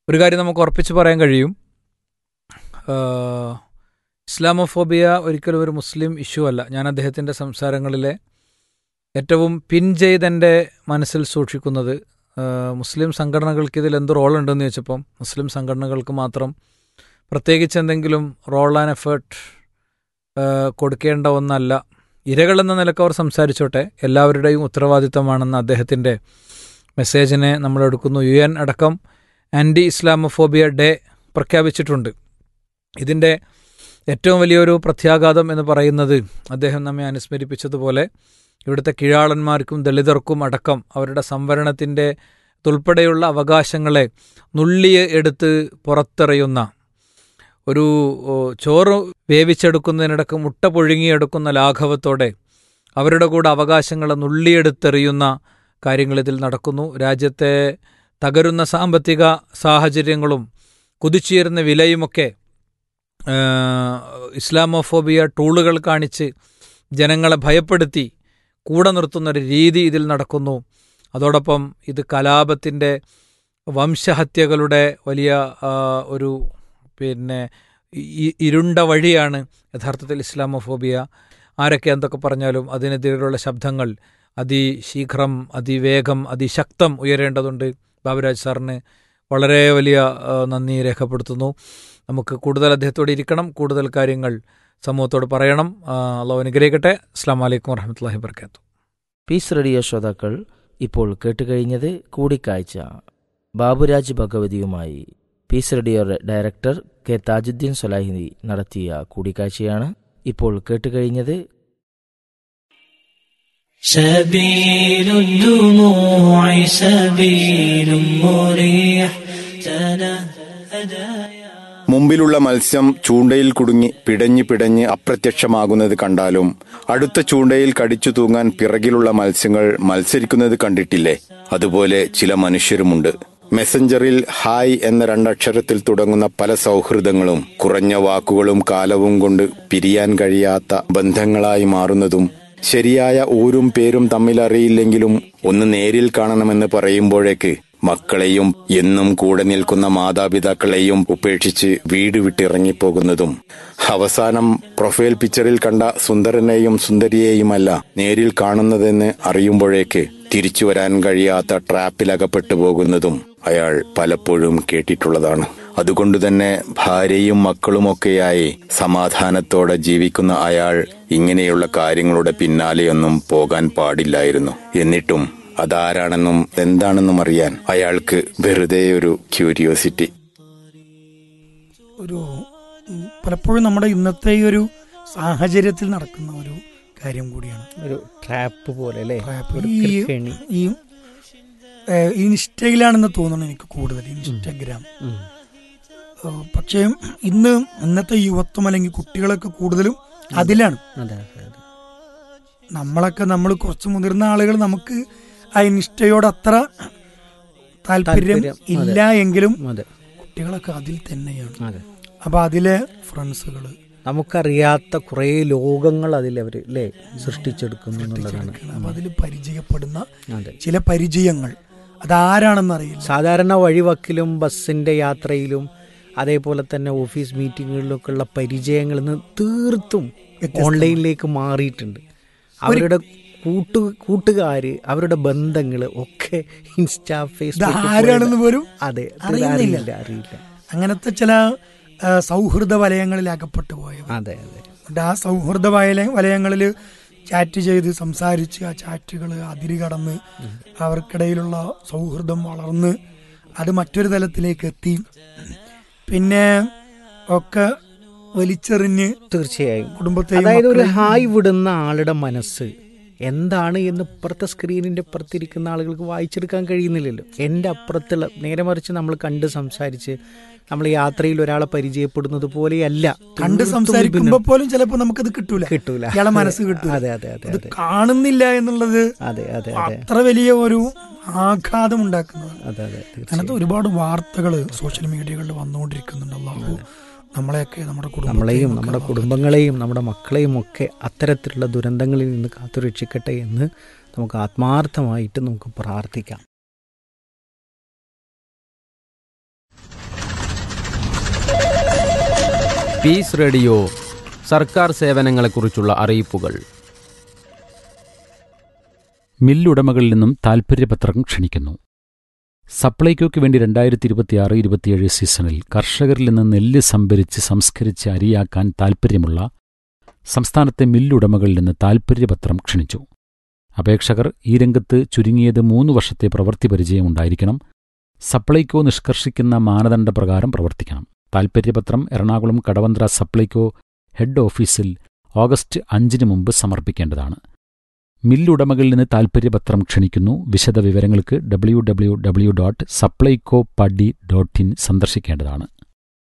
ഒരു കാര്യം നമുക്ക് ഉറപ്പിച്ച് പറയാൻ കഴിയും ആഹ്, ഇസ്ലാമോഫോബിയ ഒരിക്കലും ഒരു മുസ്ലിം ഇഷ്യൂ അല്ല ഞാൻ അദ്ദേഹത്തിൻ്റെ സംസാരങ്ങളിലെ ഏറ്റവും പിൻ ചെയ്ത് എൻ്റെ മനസ്സിൽ സൂക്ഷിക്കുന്നത് ആഹ്, മുസ്ലിം സംഘടനകൾക്ക് ഇതിൽ എന്ത് റോളുണ്ടെന്ന് ചോദിച്ചപ്പം മുസ്ലിം സംഘടനകൾക്ക് മാത്രം പ്രത്യേകിച്ച് എന്തെങ്കിലും റോൾ ആൻഡ് എഫേർട്ട് കൊടുക്കേണ്ട ഒന്നല്ല ഇരകളെന്ന നിലക്ക് അവർ സംസാരിച്ചോട്ടെ എല്ലാവരുടെയും ഉത്തരവാദിത്തമാണെന്ന അദ്ദേഹത്തിൻ്റെ മെസ്സേജിനെ നമ്മൾ എടുക്കുന്നു യു എൻ അടക്കം ആൻറ്റി ഇസ്ലാമോഫോബിയ ഡേ പ്രഖ്യാപിച്ചിട്ടുണ്ട് ഇതിൻ്റെ ഏറ്റവും വലിയൊരു പ്രത്യാഘാതം എന്ന് പറയുന്നത് അദ്ദേഹം നമ്മെ അനുസ്മരിപ്പിച്ചതുപോലെ ഇവിടുത്തെ കീഴാളന്മാർക്കും ദളിതർക്കും അടക്കം അവരുടെ സംവരണത്തിൻ്റെ ഉൾപ്പെടെയുള്ള അവകാശങ്ങളെ നുള്ളിയെ എടുത്ത് പുറത്തെറിയുന്ന ഒരു ഓ, ചോറ് വേവിച്ചെടുക്കുന്നതിനിടക്ക് മുട്ട പുഴുങ്ങിയെടുക്കുന്ന ലാഘവത്തോടെ അവരുടെ കൂടെ അവകാശങ്ങളെ നുള്ളിയെടുത്തെറിയുന്ന കാര്യങ്ങൾ ഇതിൽ നടക്കുന്നു രാജ്യത്തെ തകരുന്ന സാമ്പത്തിക സാഹചര്യങ്ങളും കുതിച്ചുയരുന്ന വിലയുമൊക്കെ ആ, ഇസ്ലാമോഫോബിയ ടൂളുകൾ കാണിച്ച് ജനങ്ങളെ ഭയപ്പെടുത്തി കൂടെ നിർത്തുന്ന ഒരു രീതി ഇതിൽ നടക്കുന്നു അതോടൊപ്പം ഇത് കലാപത്തിൻ്റെ വംശഹത്യകളുടെ വലിയ ആ, ഒരു പിന്നെ ഇ- ഇരുണ്ട വഴിയാണ് യഥാർത്ഥത്തിൽ ഇസ്ലാമോഫോബിയ ആരൊക്കെ എന്തൊക്കെ പറഞ്ഞാലും അതിനെതിരെയുള്ള ശബ്ദങ്ങൾ അതിശീഘ്രം അതിവേഗം അതിശക്തം ഉയരേണ്ടതുണ്ട് ബാബുരാജ് സാറിന് വളരെ വലിയ ആ, നന്ദി രേഖപ്പെടുത്തുന്നു നമുക്ക് കൂടുതൽ അദ്ദേഹത്തോട് ഇരിക്കണം കൂടുതൽ കാര്യങ്ങൾ സമൂഹത്തോട് പറയണം ആ, അള്ളാഹു അനുഗ്രഹിക്കട്ടെ അസ്സാം വലൈക്കും വർഹമത്തല്ലാഹി വർക്കാത്തു പീസ് റേഡിയോ ശ്രോതാക്കൾ ഇപ്പോൾ കേട്ടുകഴിഞ്ഞത് കൂടിക്കാഴ്ച ബാബുരാജ് ഭഗവതിയുമായി peace radio director K Thajudheen Solahini നടത്തിയ കൂടിക്കാഴ്ചയാണ് ഇപ്പോൾ കേട്ടുകഴിഞ്ഞത് سبيل الدموع سبيل مريح تنهدى يا മുമ്പിലുള്ള മത്സ്യം ചൂണ്ടയിൽ കുടുങ്ങി പിടഞ്ഞ് പിടഞ്ഞ് അപ്രത്യക്ഷമാകുന്നത് കണ്ടാലും അടുത്ത ചൂണ്ടയിൽ കടിച്ചു തൂങ്ങാൻ പിറകിലുള്ള മത്സ്യങ്ങൾ മത്സരിക്കുന്നത് കണ്ടിട്ടില്ലേ അതുപോലെ ചില മനുഷ്യരുമുണ്ട് മെസ്സഞ്ചറിൽ ഹായ് എന്ന രണ്ടക്ഷരത്തിൽ തുടങ്ങുന്ന പല സൗഹൃദങ്ങളും കുറഞ്ഞ വാക്കുകളും കാലവും കൊണ്ട് പിരിയാൻ കഴിയാത്ത ബന്ധങ്ങളായി മാറുന്നതും ശരിയായ ഊരും പേരും തമ്മിൽ അറിയില്ലെങ്കിലും ഒന്ന് നേരിൽ കാണണമെന്ന് പറയുമ്പോഴേക്ക് മക്കളെയും എന്നും കൂടെ നിൽക്കുന്ന മാതാപിതാക്കളെയും ഉപേക്ഷിച്ച് വീട് വിട്ടിറങ്ങിപ്പോകുന്നതും അവസാനം പ്രൊഫൈൽ പിക്ചറിൽ കണ്ട സുന്ദരനെയും സുന്ദരിയെയുമല്ല നേരിൽ കാണുന്നതെന്ന് അറിയുമ്പോഴേക്ക് തിരിച്ചു വരാൻ കഴിയാത്ത ട്രാപ്പിലകപ്പെട്ടു പോകുന്നതും അയാൾ പലപ്പോഴും കേട്ടിട്ടുള്ളതാണ് അതുകൊണ്ട് തന്നെ ഭാര്യയും മക്കളുമൊക്കെയായി സമാധാനത്തോടെ ജീവിക്കുന്ന അയാൾ ഇങ്ങനെയുള്ള കാര്യങ്ങളുടെ പിന്നാലെയൊന്നും പോകാൻ പാടില്ലായിരുന്നു എന്നിട്ടും അതാരാണെന്നും എന്താണെന്നും അറിയാൻ അയാൾക്ക് വെറുതെ ഒരു ക്യൂരിയോസിറ്റി ഒരു ഉം, പലപ്പോഴും നമ്മുടെ ഇന്നത്തെ ഈ ഒരു സാഹചര്യത്തിൽ നടക്കുന്ന ഒരു കാര്യം കൂടിയാണ് ഒരു ട്രാപ്പ് പോലെ അല്ലേ ട്രാപ്പ്. ഒരു ഈ- കെണി. ഈ ഏഹ്, ഇൻസ്റ്റയിലാണെന്ന് തോന്നുന്നു എനിക്ക് കൂടുതൽ ഇൻസ്റ്റഗ്രാം ഉം. ഏഹ്, പക്ഷേ ഇന്ന് ഇന്നത്തെ യുവത്വം അല്ലെങ്കിൽ കുട്ടികളൊക്കെ കൂടുതലും അതിലാണ് അതെ അതെ അതെ നമ്മളൊക്കെ നമ്മൾ കുറച്ച് മുതിർന്ന ആളുകൾ നമുക്ക് ആ ഇൻസ്റ്റയോട് അത്ര താല്പര്യം താല്പര്യം, ഇല്ല എങ്കിലും അതെ കുട്ടികളൊക്കെ അതിൽ തന്നെയാണ് അതെ അപ്പൊ അതിലെ ഫ്രണ്ട്സുകള് നമുക്കറിയാത്ത കുറേ ലോകങ്ങൾ അതിൽ അവർ അല്ലേ സൃഷ്ടിച്ചെടുക്കുന്നു എന്നുള്ളതാണ് അപ്പൊ അതിൽ പരിചയപ്പെടുന്ന അതെ ചില പരിചയങ്ങൾ അതാരാണെന്ന് അറിയില്ല സാധാരണ വഴിവക്കിലും ബസ്സിന്റെ യാത്രയിലും അതേപോലെ തന്നെ ഓഫീസ് മീറ്റിങ്ങുകളിലൊക്കെ ഉള്ള പരിചയങ്ങളിൽ നിന്ന് തീർത്തും ഓൺലൈനിലേക്ക് മാറിയിട്ടുണ്ട് അവരുടെ കൂട്ടു കൂട്ടുകാര് അവരുടെ ബന്ധങ്ങൾ ഒക്കെ ഇൻസ്റ്റാ ഫേസ്ബുക്ക് ഇതാരാണെന്ന് പോലും അതെ അത് അറിയുന്നില്ല. അറിയില്ല അറിയില്ല അങ്ങനത്തെ ചില ആ, സൗഹൃദ വലയങ്ങളിൽ അകപ്പെട്ടു പോയവർ അതെ അതെ എന്നിട്ട് ആ സൗഹൃദ വലയ വലയങ്ങളിൽ ചാറ്റ് ചെയ്ത് സംസാരിച്ച് ആ ചാറ്റുകൾ അതിര് കടന്ന് അവർക്കിടയിലുള്ള സൗഹൃദം വളർന്ന് അത് മറ്റൊരു തലത്തിലേക്ക് എത്തി പിന്നെ ഒക്കെ വലിച്ചെറിഞ്ഞ് തീർച്ചയായും കുടുംബത്തെയും അതായത് ഒരു മക്കളെയും ഹായ് വിടുന്ന ആളുടെ മനസ്സ് എന്താണ് എന്ന് ഇപ്പുറത്തെ സ്ക്രീനിന്റെ അപ്പുറത്തിരിക്കുന്ന ആളുകൾക്ക് വായിച്ചെടുക്കാൻ കഴിയുന്നില്ലല്ലോ എൻ്റെ അപ്പുറത്തുള്ള നേരെ മറിച്ച് നമ്മൾ കണ്ട് സംസാരിച്ച് നമ്മൾ യാത്രയിൽ ഒരാളെ പരിചയപ്പെടുന്നത് പോലെയല്ല കണ്ട് തീർത്തും സംസാരിക്കുമ്പോ വിഭിന്നം. പോലും ചിലപ്പോ നമുക്കത് കിട്ടൂല കിട്ടൂല ഇയാളെ മനസ്സ് കിട്ടൂല അതെ അതെ അതെ അത് അതെ കാണുന്നില്ല എന്നുള്ളത് അതെ അതെ അതെ അത്ര വലിയ ഒരു ആഘാതം ഉണ്ടാക്കുന്നതാണ് അതെ അതെ അങ്ങനത്തെ തീർച്ചയായും ഒരുപാട് വാർത്തകൾ സോഷ്യൽ മീഡിയകളിൽ വന്നുകൊണ്ടിരിക്കുന്നുണ്ട് അള്ളാഹു നമ്മളെയൊക്കെ നമ്മുടെ നമ്മളെയും കുടുംബത്തെയും നമ്മുടെ ഒക്കെ കുടുംബങ്ങളെയും നമ്മുടെ മക്കളെയും ഒക്കെ അത്തരത്തിലുള്ള ദുരന്തങ്ങളിൽ നിന്ന് കാത്തുരക്ഷിക്കട്ടെ എന്ന് നമുക്ക് ആത്മാർത്ഥമായിട്ട് നമുക്ക് പ്രാർത്ഥിക്കാം പീസ് റേഡിയോ സർക്കാർ സേവനങ്ങളെക്കുറിച്ചുള്ള അറിയിപ്പുകൾ മില്ലുടമകളിൽ നിന്നും താൽപ്പര്യപത്രം ക്ഷണിക്കുന്നു സപ്ലൈകോയ്ക്ക് വേണ്ടി രണ്ടായിരത്തി ഇരുപത്തിയാറ് ഇരുപത്തിയേഴ് സീസണിൽ കർഷകരിൽ നിന്ന് നെല്ല് സംഭരിച്ച് സംസ്കരിച്ച് അരിയാക്കാൻ താൽപ്പര്യമുള്ള സംസ്ഥാനത്തെ മില്ലുടമകളിൽ നിന്ന് താൽപ്പര്യപത്രം ക്ഷണിച്ചു അപേക്ഷകർ ഈ രംഗത്ത് ചുരുങ്ങിയത് മൂന്ന് വർഷത്തെ പ്രവൃത്തി പരിചയമുണ്ടായിരിക്കണം സപ്ലൈകോ നിഷ്കർഷിക്കുന്ന മാനദണ്ഡപ്രകാരം പ്രവർത്തിക്കണം താൽപ്പര്യപത്രം എറണാകുളം കടവന്ത്ര സപ്ലൈകോ ഹെഡ് ഓഫീസിൽ ഓഗസ്റ്റ് അഞ്ചിന് മുമ്പ് സമർപ്പിക്കേണ്ടതാണ് മില്ലുടമകളിൽ നിന്ന് താൽപ്പര്യപത്രം ക്ഷണിക്കുന്നു വിശദ വിവരങ്ങൾക്ക് W W W dot Supplyco paddy dot in സന്ദർശിക്കേണ്ടതാണ്